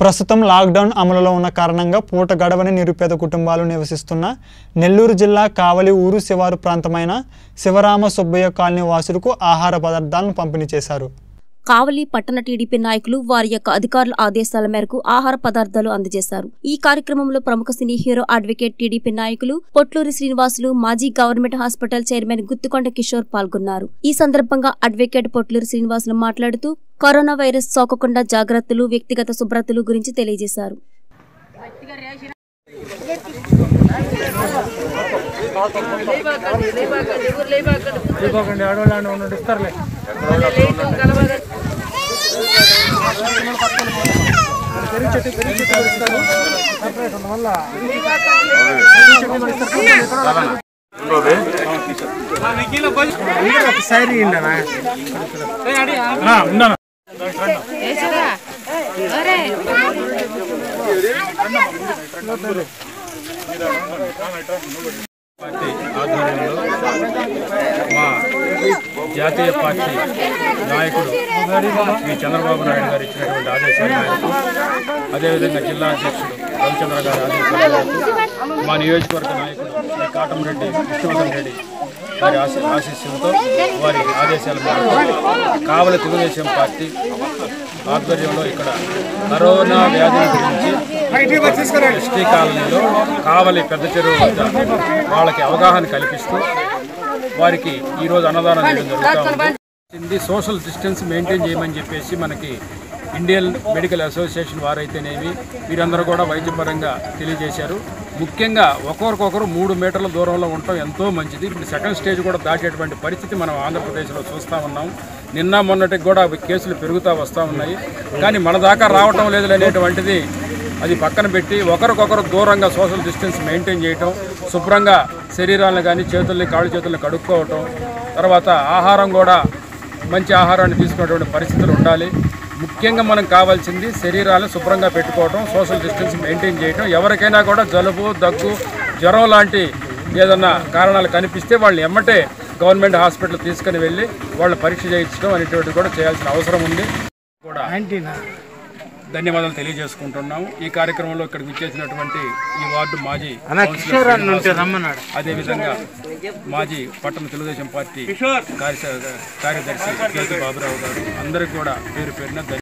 ప్రస్తుతం లాక్డౌన్ అమలులో ఉన్న కారణంగా పూట గడవని నిరుపేద కుటుంబాలు నివసిస్తున్న నెల్లూరు జిల్లా కావలి ఊరు శివారు ప్రాంతమైన శివరామ సుబ్బయ్య కాలనీ వాసులకు ఆహార పదార్థాలను పంపిణీ చేశారు కావలి పట్టణ టీడీపీ నాయకులు వారి యొక్క అధికారుల ఆదేశాల మేరకు ఆహార పదార్థాలు అందజేశారు ఈ కార్యక్రమంలో ప్రముఖ సినీ హీరో అడ్వకేట్ టీడీపీ నాయకులు పొట్లూరి శ్రీనివాసులు మాజీ government hospital chairman Guttukonda Kishore పాల్గొన్నారు ఈ సందర్భంగా అడ్వకేట్ పొట్లూరి శ్రీనివాసులు మాట్లాడుతూ కరోనా వైరస్ సోకకుండా జాగ్రత్తలు వ్యక్తిగత శుభ్రతలు గురించి తెలియజేశారు లేపాకండి ఆడవాళ్ళు ఉండి ఇస్తారులే పెరుగు చెట్టు పెరుగు చెట్టు కూడా ఇస్తారు సపరేట్ ఉన్న వల్ల పెరుగు చెట్టు కూడా ఇస్తారు. అందరూ ఒకసారి ఇండనా ఉన్నాను పార్టీ ఆధ్వర్యంలో మా జాతీయ పార్టీ నాయకుడు శ్రీ చంద్రబాబు నాయుడు గారు ఇచ్చినటువంటి ఆదేశాల మేరకు అదేవిధంగా జిల్లా అధ్యక్షుడు రవిచంద్ర గారి ఆదేశాల మేరకు మా నియోజకవర్గ నాయకుడు శ్రీ కాటంరెడ్డి విష్ణువర్ధన్ రెడ్డి వారి ఆశ ఆశీస్సులతో వారి ఆదేశాల మేరకు కావలి తెలుగుదేశం పార్టీ ఆధ్వర్యంలో ఇక్కడ కరోనా వ్యాధిని గురించి ఎస్టీ కాలనీలో కావలి పెద్ద చెరువు వద్ద వాళ్ళకి అవగాహన కల్పిస్తూ వారికి ఈరోజు అన్నదానం చేయడం జరుగుతూ ఉంది సోషల్ డిస్టెన్స్ మెయింటైన్ చేయమని చెప్పేసి మనకి ఇండియన్ మెడికల్ అసోసియేషన్ వారైతేనేమి వీరందరూ కూడా వైద్యపరంగా తెలియజేశారు ముఖ్యంగా ఒకరికొకరు మూడు మీటర్ల దూరంలో ఉండటం ఎంతో మంచిది ఇప్పుడు సెకండ్ స్టేజ్ కూడా దాటేటువంటి పరిస్థితి మనం ఆంధ్రప్రదేశ్లో చూస్తూ ఉన్నాం నిన్న మొన్నటికి కూడా అవి కేసులు పెరుగుతూ వస్తూ ఉన్నాయి కానీ మన దాకా రావటం లేదు అనేటువంటిది అది పక్కన పెట్టి ఒకరికొకరు దూరంగా సోషల్ డిస్టెన్స్ మెయింటైన్ చేయటం శుభ్రంగా శరీరాలను కానీ చేతుల్ని కాళ్ళు చేతుల్ని కడుక్కోవటం తర్వాత ఆహారం కూడా మంచి ఆహారాన్ని తీసుకునేటువంటి పరిస్థితులు ఉండాలి ముఖ్యంగా మనం కావాల్సింది శరీరాలను శుభ్రంగా పెట్టుకోవటం సోషల్ డిస్టెన్స్ మెయింటైన్ చేయటం ఎవరికైనా కూడా జలుబు దగ్గు జ్వరం లాంటి ఏదన్నా కారణాలు కనిపిస్తే వాళ్ళని ఎమ్మటే గవర్నమెంట్ హాస్పిటల్ తీసుకుని వెళ్ళి వాళ్ళ పరీక్ష చేయించడం అనేటువంటిది కూడా చేయాల్సిన అవసరం ఉంది కూడా యాంటీనా ధన్యవాదాలు తెలియజేసుకుంటున్నాం ఈ కార్యక్రమంలో ఇక్కడికి విచ్చేసినటువంటి ఈ వార్డు మాజీ కౌన్సిలర్ శ్రీనివాసు, అదేవిధంగా మాజీ పట్టణ తెలుగుదేశం పార్టీ కార్య- కార్యదర్శి కేతు బాబురావు గారు అందరికీ కూడా పేరు పేరున ధన్య-